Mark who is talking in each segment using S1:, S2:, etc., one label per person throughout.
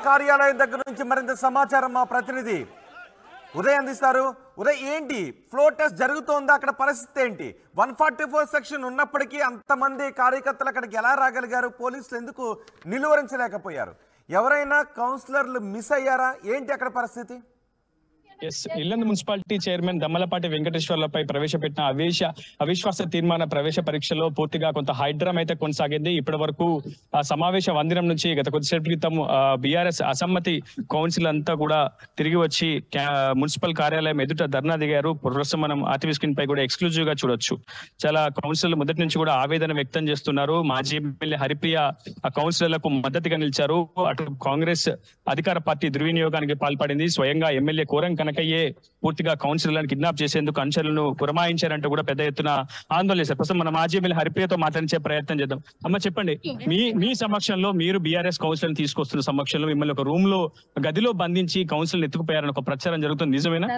S1: కార్యాలయం దగ్గర నుంచి మరింత సమాచారం మా ప్రతినిధి ఉదయ్ అందిస్తారు ఉదయ్ ఏంటి ఫ్లోర్ టెస్ట్ జరుగుతోందా అక్కడ పరిస్థితి ఏంటి వన్ ఫార్టీ ఫోర్ సెక్షన్ ఉన్నప్పటికీ అంతమంది కార్యకర్తలు అక్కడికి ఎలా రాగలిగారు పోలీసులు ఎందుకు నిలువరించలేకపోయారు ఎవరైనా కౌన్సిలర్లు మిస్ అయ్యారా ఏంటి అక్కడ పరిస్థితి
S2: ఎస్ ఇల్లందు మున్సిపాలిటీ చైర్మన్ దమ్మలపాటి వెంకటేశ్వర్లపై ప్రవేశపెట్టిన అవేశ అవిశ్వాస తీర్మాన ప్రవేశ పరీక్షలో పూర్తిగా కొంత హైడ్రం అయితే కొనసాగింది ఇప్పటి వరకు ఆ సమావేశ వందినం నుంచి గత కొద్దిసేపు క్రితం బీఆర్ఎస్ అసమ్మతి కౌన్సిల్ అంతా కూడా తిరిగి వచ్చి క్యా- మున్సిపల్ కార్యాలయం ఎదుట ధర్నా దిగారు ప్రస్తుతం మనం ఆర్టీవీ స్క్రీన్ పై కూడా ఎక్స్క్లూజివ్ గా చూడొచ్చు చాలా కౌన్సిల్ మొదటి నుంచి కూడా ఆవేదన వ్యక్తం చేస్తున్నారు మాజీ ఎమ్మెల్యే హరిప్రియ ఆ కౌన్సిలర్లకు మద్దతుగా నిలిచారు అటు కాంగ్రెస్ అధికార పార్టీ దుర్వినియోగానికి పాల్పడింది స్వయంగా ఎమ్మెల్యే కోరం కనకయ్యే పూర్తిగా కౌన్సిలర్లను కిడ్నాప్ చేసేందుకు అనుచరులను పురమాయించారంటూ కూడా పెద్ద ఎత్తున ఆందోళన చేశారు ప్రస్తుతం మన మాజీ ఎమ్మెల్యే హరిప్రియతో మాట్లాడించే ప్రయత్నం చేద్దాం అమ్మ చెప్పండి మీ మీ సమక్షంలో మీరు బీఆర్ఎస్ కౌన్సిలర్ తీసుకొస్తున్న సమక్షంలో మిమ్మల్ని ఒక రూమ్ లో గదిలో బంధించి కౌన్సిల్ ఎత్తుకుపోయారని ఒక ప్రచారం జరుగుతుంది నిజమేనా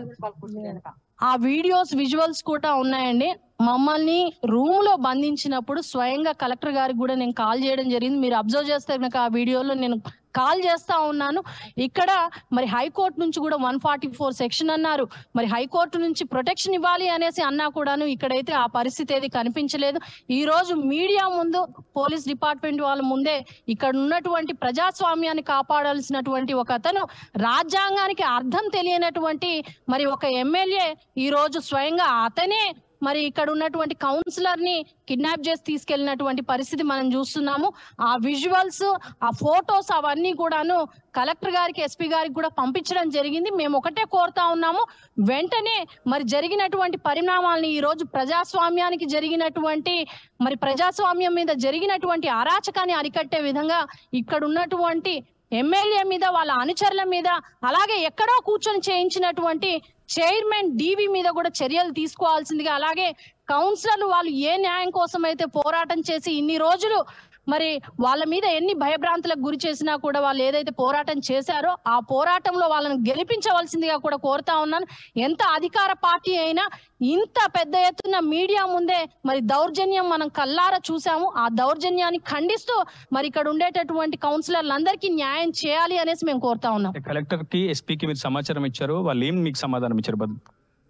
S3: ఆ వీడియోస్ విజువల్స్ కూడా ఉన్నాయండి మమ్మల్ని రూమ్ లో బంధించినప్పుడు స్వయంగా కలెక్టర్ గారికి కూడా నేను కాల్ చేయడం జరిగింది మీరు అబ్జర్వ్ చేస్తే కనుక ఆ వీడియోలో నేను కాల్ చేస్తా ఉన్నాను ఇక్కడ మరి హైకోర్టు నుంచి కూడా వన్ ఫార్టీ ఫోర్ సెక్షన్ అన్నారు మరి హైకోర్టు నుంచి ప్రొటెక్షన్ ఇవ్వాలి అనేసి అన్నా కూడాను ఇక్కడైతే ఆ పరిస్థితి ఏది కనిపించలేదు ఈ రోజు మీడియా ముందు పోలీస్ డిపార్ట్మెంట్ వాళ్ళ ముందే ఇక్కడ ఉన్నటువంటి ప్రజాస్వామ్యాన్ని కాపాడాల్సినటువంటి ఒక అతను రాజ్యాంగానికి అర్థం తెలియనటువంటి మరి ఒక ఎమ్మెల్యే ఈ రోజు స్వయంగా అతనే మరి ఇక్కడ ఉన్నటువంటి కౌన్సిలర్ ని కిడ్నాప్ చేసి తీసుకెళ్లినటువంటి పరిస్థితి మనం చూస్తున్నాము ఆ విజువల్స్ ఆ ఫొటోస్ అవన్నీ కూడాను కలెక్టర్ గారికి ఎస్పీ గారికి కూడా పంపించడం జరిగింది మేము ఒకటే కోరుతా ఉన్నాము వెంటనే మరి జరిగినటువంటి పరిణామాలని ఈ రోజు ప్రజాస్వామ్యానికి జరిగినటువంటి మరి ప్రజాస్వామ్యం మీద జరిగినటువంటి అరాచకాన్ని అరికట్టే విధంగా ఇక్కడ ఉన్నటువంటి ఎమ్మెల్యే మీద వాళ్ళ అనుచరుల మీద అలాగే ఎక్కడో కూర్చొని చేయించినటువంటి చైర్మన్ డీవీ మీద కూడా చర్యలు తీసుకోవాల్సిందిగా అలాగే కౌన్సిలర్లు వాళ్ళు ఏ న్యాయం కోసం అయితే పోరాటం చేసి ఇన్ని రోజులు మరి వాళ్ళ మీద ఎన్ని భయభ్రాంతులకు గురి చేసినా కూడా వాళ్ళు ఏదైతే పోరాటం చేశారో ఆ పోరాటంలో వాళ్ళని గెలిపించవలసిందిగా కూడా కోరుతా ఉన్నాను ఎంత అధికార పార్టీ అయినా ఇంత పెద్ద ఎత్తున మీడియా ముందే మరి దౌర్జన్యం మనం కల్లారా చూసాము ఆ దౌర్జన్యాన్ని ఖండిస్తూ మరి ఇక్కడ ఉండేటటువంటి కౌన్సిలర్లందరికీ న్యాయం చేయాలి అనేసి మేము కోరుతా ఉన్నాం
S2: కలెక్టర్ కి ఎస్పీకి మీరు సమాచారం ఇచ్చారు వాళ్ళు ఏం మీకు సమాధానం ఇచ్చారు బదులు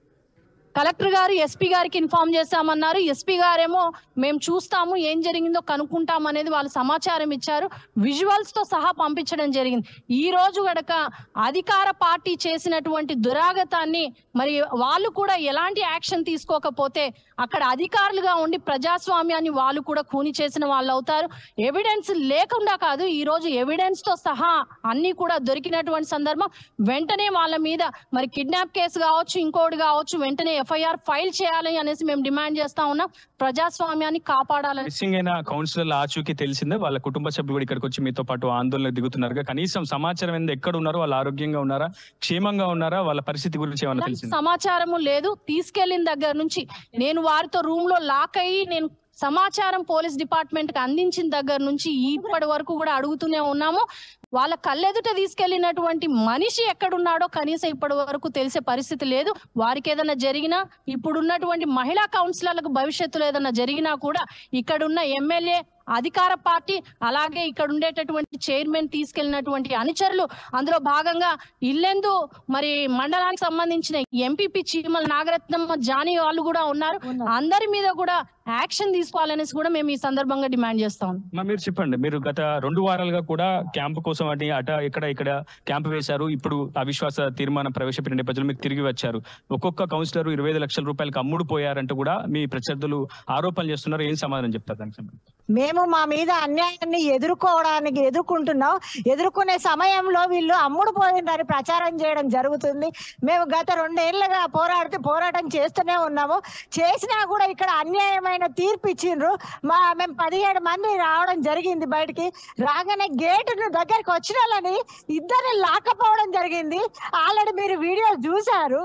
S3: కలెక్టర్ గారు ఎస్పీ గారికి ఇన్ఫార్మ్ చేశామన్నారు ఎస్పీ గారేమో మేము చూస్తాము ఏం జరిగిందో కనుక్కుంటాం అనేది వాళ్ళు సమాచారం ఇచ్చారు విజువల్స్ తో సహా పంపించడం జరిగింది ఈ రోజు గడక అధికార పార్టీ చేసినటువంటి దురాగతాన్ని మరి వాళ్ళు కూడా ఎలాంటి యాక్షన్ తీసుకోకపోతే అక్కడ అధికారులుగా ఉండి ప్రజాస్వామ్యాన్ని వాళ్ళు కూడా కూని చేసిన వాళ్ళు అవుతారు ఎవిడెన్స్ లేకుండా కాదు ఈ రోజు ఎవిడెన్స్ తో సహా అన్ని కూడా దొరికినటువంటి సందర్భం వెంటనే వాళ్ళ మీద మరి కిడ్నాప్ కేసు కావచ్చు ఇంకోటి కావచ్చు వెంటనే ఎఫ్ఐఆర్ ఫైల్ చేయాలి అనేసి మేము డిమాండ్ చేస్తా ఉన్నాం ప్రజాస్వామ్యాన్ని కాపాడాలని
S2: మిస్సింగ్ అయిన కౌన్సిలర్ల ఆచూకీ తెలిసిందే వాళ్ళ కుటుంబ సభ్యులు కూడా ఇక్కడికి వచ్చి మీతో పాటు ఆందోళనకు దిగుతున్నారు కనీసం సమాచారం ఏంది ఎక్కడ ఉన్నారో వాళ్ళు ఆరోగ్యంగా ఉన్నారా క్షేమంగా ఉన్నారా వాళ్ళ పరిస్థితి గురించి ఏమైనా
S3: ఎలాంటి
S2: తెలిసింది
S3: సమాచారము లేదు తీసుకెళ్లిన దగ్గర నుంచి నేను వారితో రూమ్ లో లాక్ అయ్యి నేను సమాచారం పోలీస్ డిపార్ట్మెంట్ కి అందించిన దగ్గర నుంచి ఇప్పటి వరకు కూడా అడుగుతూనే ఉన్నాము వాళ్ళ కళ్ళెదుట తీసుకెళ్లినటువంటి మనిషి ఎక్కడున్నాడో కనీసం ఇప్పటి వరకు తెలిసే పరిస్థితి లేదు వారికి ఏదైనా జరిగినా ఇప్పుడున్నటువంటి మహిళా కౌన్సిలర్లకు భవిష్యత్తులో ఏదైనా జరిగినా కూడా ఇక్కడున్న ఎమ్మెల్యే అధికార పార్టీ అలాగే ఇక్కడ ఉండేటటువంటి చైర్మన్ తీసుకెళ్లినటువంటి అనుచరులు అందులో భాగంగా ఇల్లెందు మరి మండలానికి సంబంధించిన ఎంపీపీ చీమల నాగరత్నమ్మ జానీ వాళ్ళు కూడా ఉన్నారు అందరి మీద కూడా యాక్షన్ తీసుకోవాలనేసి కూడా మేము ఈ సందర్భంగా డిమాండ్ చేస్తాం
S2: మా మీరు చెప్పండి మీరు గత రెండు వారాలుగా కూడా క్యాంపు కోసం అంటే అట ఇక్కడ ఇక్కడ క్యాంపు వేశారు ఇప్పుడు అవిశ్వాస తీర్మానం ప్రవేశపెట్టిన నేపథ్యంలో మీకు తిరిగి వచ్చారు ఒక్కొక్క కౌన్సిలర్ ఇరవై ఐదు లక్షల రూపాయలకు అమ్ముడు పోయారంటూ కూడా మీ ప్రత్యర్థులు ఆరోపణలు చేస్తున్నారు ఏం సమాధానం చెప్తారు దానికి సంబంధించి
S4: మేము మా మీద అన్యాయాన్ని ఎదుర్కోవడానికి ఎదుర్కొంటున్నాం ఎదుర్కొనే సమయంలో వీళ్ళు అమ్ముడు పోయిందని ప్రచారం చేయడం జరుగుతుంది మేము గత రెండేళ్లుగా పోరాడుతూ పోరాటం చేస్తూనే ఉన్నాము చేసినా కూడా ఇక్కడ అన్యాయమైన తీర్పు ఇచ్చిండ్రు మా మేము పదిహేడు మంది రావడం జరిగింది బయటికి రాగానే గేటు దగ్గరికి వచ్చిన వాళ్ళని ఇద్దరిని లాక్కపోవడం జరిగింది ఆల్రెడీ మీరు వీడియో చూశారు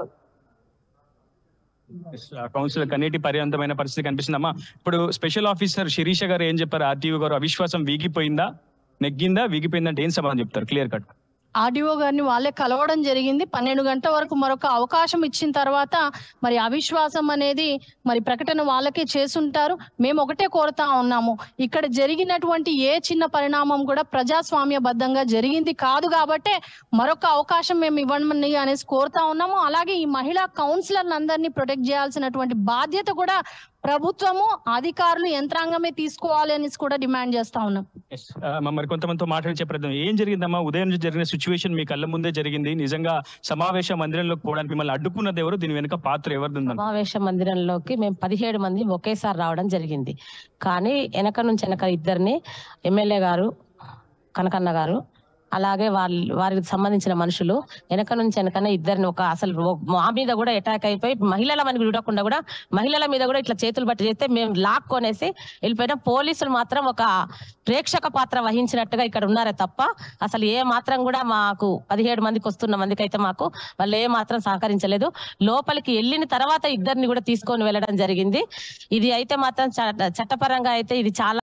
S2: కౌన్సిలర్ కన్నీటి పర్యంతమైన పరిస్థితి కనిపిస్తుందమ్మా ఇప్పుడు స్పెషల్ ఆఫీసర్ శిరీష గారు ఏం చెప్పారు ఆర్టీఓ గారు అవిశ్వాసం వీగిపోయిందా నెగ్గిందా వీగిపోయిందంటే ఏం సమాధానం చెప్తారు క్లియర్ కట్
S3: ఆర్డీఓ గారిని వాళ్ళే కలవడం జరిగింది పన్నెండు గంటల వరకు మరొక అవకాశం ఇచ్చిన తర్వాత మరి అవిశ్వాసం అనేది మరి ప్రకటన వాళ్ళకే చేసుంటారు మేము ఒకటే కోరుతా ఉన్నాము ఇక్కడ జరిగినటువంటి ఏ చిన్న పరిణామం కూడా ప్రజాస్వామ్యబద్ధంగా జరిగింది కాదు కాబట్టే మరొక అవకాశం మేము ఇవ్వమని అనేసి కోరుతా ఉన్నాము అలాగే ఈ మహిళా కౌన్సిలర్ అందరినీ ప్రొటెక్ట్ చేయాల్సినటువంటి బాధ్యత కూడా ప్రభుత్వము అధికారులు యంత్రాంగమే తీసుకోవాలి అనేసి కూడా డిమాండ్ చేస్తా ఉన్నాం
S2: ఆ, మ- మరి కొంతమందితో మాట్లాడి ప్రయత్నం ఏం జరిగిందమ్మా ఉదయం నుంచి జరిగిన సిచ్యువేషన్ మీ కళ్ళ ముందే జరిగింది నిజంగా సమావేశ మందిరంలోకి పోవడానికి మిమ్మల్ని అడ్డుకున్నది ఎవరు దీని వెనుక పాత్ర ఎవరిది ఉందన్న
S5: సమావేశ మందిరంలోకి మేము పదిహేడు మంది ఒకేసారి రావడం జరిగింది కానీ వెనక నుంచి వెనక ఇద్దరిని ఎమ్మెల్యే గారు కనకన్న గారు అలాగే వాళ్ళ వారికి సంబంధించిన మనుషులు వెనక నుంచి వెనకనే ఇద్దరిని ఒక అసలు ఓ- మా మీద కూడా అటాక్ అయిపోయి మహిళల మనకి చూడకుండా కూడా మహిళల మీద కూడా ఇట్లా చేతులు బట్టి చేస్తే మేము లాక్ కొనేసి వెళ్ళిపోయినా పోలీసులు మాత్రం ఒక ప్రేక్షక పాత్ర వహించినట్టుగా ఇక్కడ ఉన్నారే తప్ప అసలు ఏ మాత్రం కూడా మాకు పదిహేడు మందికి వస్తున్న మందికి అయితే మాకు వాళ్ళు ఏ మాత్రం సహకరించలేదు లోపలికి వెళ్ళిన తర్వాత ఇద్దరిని కూడా తీసుకొని వెళ్ళడం జరిగింది ఇది అయితే మాత్రం చట్ట- చట్టపరంగా అయితే ఇది చాలా